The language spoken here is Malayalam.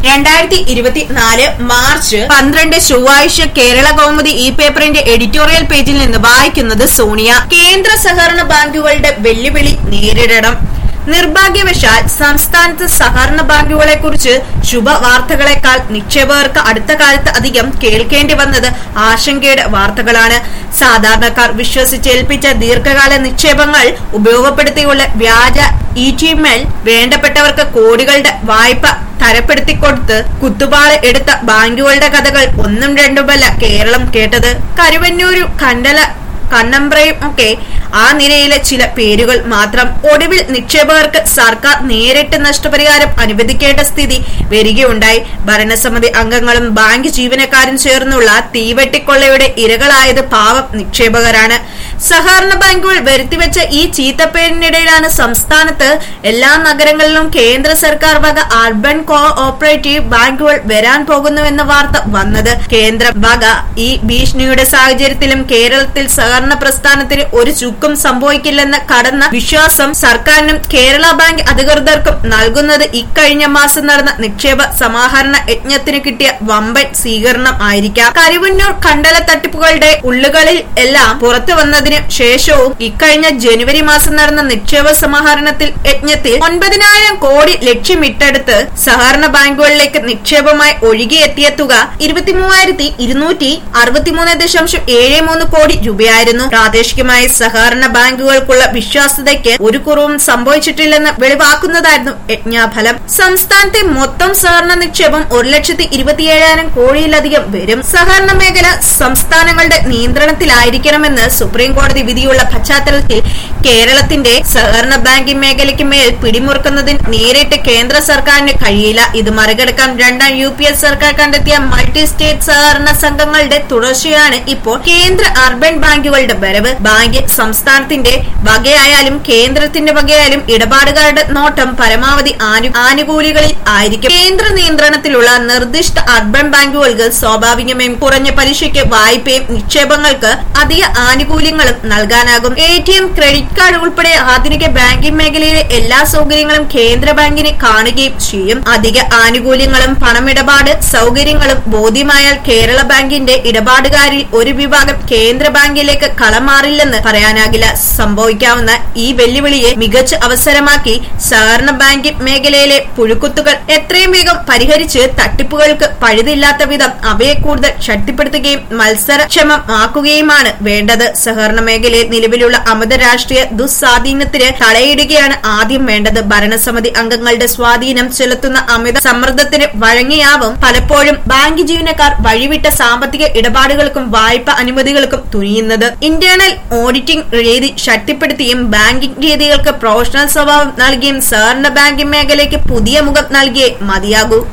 രണ്ടായിരത്തി ഇരുപത്തിനാല് മാർച്ച് പന്ത്രണ്ട് ചൊവ്വാഴ്ച കേരള കൗമുദി ഈ പേപ്പറിന്റെ എഡിറ്റോറിയൽ പേജിൽ നിന്ന് വായിക്കുന്നത് സോണിയ കേന്ദ്ര സഹകരണ ബാങ്കുകളുടെ വെല്ലുവിളി നേരിടണം നിർഭാഗ്യവശാൽ സംസ്ഥാനത്ത് സഹകരണ ബാങ്കുകളെ കുറിച്ച് ശുഭവാർത്തകളെക്കാൾ നിക്ഷേപകർക്ക് അടുത്ത കാലത്ത് അധികം കേൾക്കേണ്ടി വന്നത് ആശങ്കയുടെ വാർത്തകളാണ് സാധാരണക്കാർ വിശ്വസിച്ചേൽപ്പിച്ച ദീർഘകാല നിക്ഷേപങ്ങൾ ഉപയോഗപ്പെടുത്തിയുള്ള വ്യാജ ഇ ടിമെൽ വേണ്ടപ്പെട്ടവർക്ക് കോടികളുടെ വായ്പ തരപ്പെടുത്തിക്കൊടുത്ത് കുത്തുപാള് എടുത്ത ബാങ്കുകളുടെ കഥകൾ ഒന്നും രണ്ടുമല്ല കേരളം കേട്ടത് കരുവന്നൂരു കണ്ടല കണ്ണമ്പ്രയും ഒക്കെ ആ നിരയിലെ ചില പേരുകൾ മാത്രം ഒടുവിൽ നിക്ഷേപകർക്ക് സർക്കാർ നേരിട്ട് നഷ്ടപരിഹാരം അനുവദിക്കേണ്ട സ്ഥിതി വരികയുണ്ടായി ഭരണസമിതി അംഗങ്ങളും ബാങ്ക് ജീവനക്കാരും ചേർന്നുള്ള തീവെട്ടിക്കൊള്ളയുടെ ഇരകളായത് പാവം നിക്ഷേപകരാണ് സഹകരണ ബാങ്കുകൾ വരുത്തിവെച്ച ഈ ചീത്തപ്പേരിനിടയിലാണ് സംസ്ഥാനത്ത് എല്ലാ നഗരങ്ങളിലും കേന്ദ്ര സർക്കാർ വക അർബൻ കോ ഓപ്പറേറ്റീവ് ബാങ്കുകൾ വരാൻ പോകുന്നുവെന്ന വാർത്ത വന്നത് കേന്ദ്ര വക ഈ ഭീഷണിയുടെ സാഹചര്യത്തിലും കേരളത്തിൽ സഹകരണ പ്രസ്ഥാനത്തിന് ഒരു ചുക്കും സംഭവിക്കില്ലെന്ന കടന്ന വിശ്വാസം സർക്കാരിനും കേരള ബാങ്ക് അധികൃതർക്കും നൽകുന്നത് ഇക്കഴിഞ്ഞ മാസം നടന്ന നിക്ഷേപ സമാഹരണ യജ്ഞത്തിന് കിട്ടിയ വമ്പൻ സ്വീകരണം ആയിരിക്കാം കരുവന്നൂർ കണ്ടല തട്ടിപ്പുകളുടെ ഉള്ളുകളിൽ എല്ലാം പുറത്തു വന്നതിന് ശേഷവും ഇക്കഴിഞ്ഞ ജനുവരി മാസം നടന്ന നിക്ഷേപ സമാഹരണത്തിൽ യജ്ഞത്തിൽ ഒൻപതിനായിരം കോടി ലക്ഷ്യമിട്ടെടുത്ത് സഹകരണ ബാങ്കുകളിലേക്ക് നിക്ഷേപമായി ഒഴുകിയെത്തിയ തുക ഇരുപത്തിമൂവായിരത്തി ഇരുന്നൂറ്റി അറുപത്തിമൂന്ന് ദശാംശം ഏഴ് മൂന്ന് കോടി രൂപയായിരുന്നു പ്രാദേശികമായി സഹകരണ ബാങ്കുകൾക്കുള്ള വിശ്വാസ്യതയ്ക്ക് ഒരു കുറവും സംഭവിച്ചിട്ടില്ലെന്ന് വെളിവാക്കുന്നതായിരുന്നു യജ്ഞാഫലം സംസ്ഥാനത്തെ മൊത്തം സഹകരണ നിക്ഷേപം ഒരു ലക്ഷത്തി ഇരുപത്തിയേഴായിരം കോടിയിലധികം വരും സഹകരണ മേഖല സംസ്ഥാനങ്ങളുടെ നിയന്ത്രണത്തിലായിരിക്കണമെന്ന് സുപ്രീം കോടതി വിധിയുള്ള പശ്ചാത്തലത്തിൽ കേരളത്തിന്റെ സഹകരണ ബാങ്കിംഗ് മേഖലയ്ക്ക് മേൽ പിടിമുറുക്കുന്നതിന് നേരിട്ട് കേന്ദ്ര സർക്കാരിന് കഴിയില്ല ഇത് മറികടക്കാൻ രണ്ടാം യു പി എസ് സർക്കാർ കണ്ടെത്തിയ മൾട്ടി സ്റ്റേറ്റ് സഹകരണ സംഘങ്ങളുടെ തുടർച്ചയാണ് ഇപ്പോൾ കേന്ദ്ര അർബൻ ബാങ്കുകളുടെ വരവ് ബാങ്ക് സംസ്ഥാനത്തിന്റെ വകയായാലും കേന്ദ്രത്തിന്റെ വകയായാലും ഇടപാടുകാരുടെ നോട്ടം പരമാവധി ആനു- ആനുകൂലികളിൽ ആയിരിക്കും കേന്ദ്ര നിയന്ത്രണത്തിലുള്ള നിർദ്ദിഷ്ട അർബൻ ബാങ്കുകൾക്ക് സ്വാഭാവികമായും കുറഞ്ഞ പലിശയ്ക്ക് വായ്പയും നിക്ഷേപങ്ങൾക്ക് അധിക ആനുകൂല്യങ്ങളും നൽകാനാകും A T M credit card ഉൾപ്പെടെ ആധുനിക ബാങ്കിംഗ് മേഖലയിലെ എല്ലാ സൗകര്യങ്ങളും കേന്ദ്ര ബാങ്കിന് കാണുകയും ചെയ്യും അധിക ആനുകൂല്യങ്ങളും പണമിടപാട് സൗകര്യങ്ങളും ബോധ്യമായാൽ കേരള ബാങ്കിന്റെ ഇടപാടുകാരിൽ ഒരു വിഭാഗം കേന്ദ്ര ബാങ്കിലേക്ക് കളം മാറില്ലെന്ന് പറയാനാകില്ല സംഭവിക്കാവുന്ന ഈ വെല്ലുവിളിയെ മികച്ച അവസരമാക്കി സഹകരണ ബാങ്കിംഗ് മേഖലയിലെ പുഴുക്കുത്തുകൾ എത്രയും വേഗം പരിഹരിച്ച് തട്ടിപ്പുകൾക്ക് പഴുതില്ലാത്ത വിധം അവയെ കൂടുതൽ ശക്തിപ്പെടുത്തുകയും മത്സരക്ഷമമാക്കുകയുമാണ് വേണ്ടത് സഹകരണ മേഖലയിൽ നിലവിലുള്ള അമിത രാഷ്ട്രീയ ദുസ്വാധീനത്തിന് തടയിടുകയാണ് ആദ്യം വേണ്ടത് ഭരണസമിതി അംഗങ്ങളുടെ സ്വാധീനം ചെലുത്തുന്ന അമിത സമ്മർദ്ദത്തിന് വഴങ്ങിയാവും പലപ്പോഴും ബാങ്ക് ജീവനക്കാർ വഴിവിട്ട സാമ്പത്തിക ഇടപാടുകൾക്കും വായ്പ അനുമതികൾക്കും തുനിയുന്നത് ഇന്റേണൽ ഓഡിറ്റിംഗ് രീതി ശക്തിപ്പെടുത്തിയും ബാങ്കിംഗ് രീതികൾക്ക് പ്രൊഫഷണൽ സ്വഭാവം നൽകിയും സഹകരണ ബാങ്കിംഗ് മേഖലയ്ക്ക് പുതിയ മുഖം നൽകിയേ മതിയാകൂ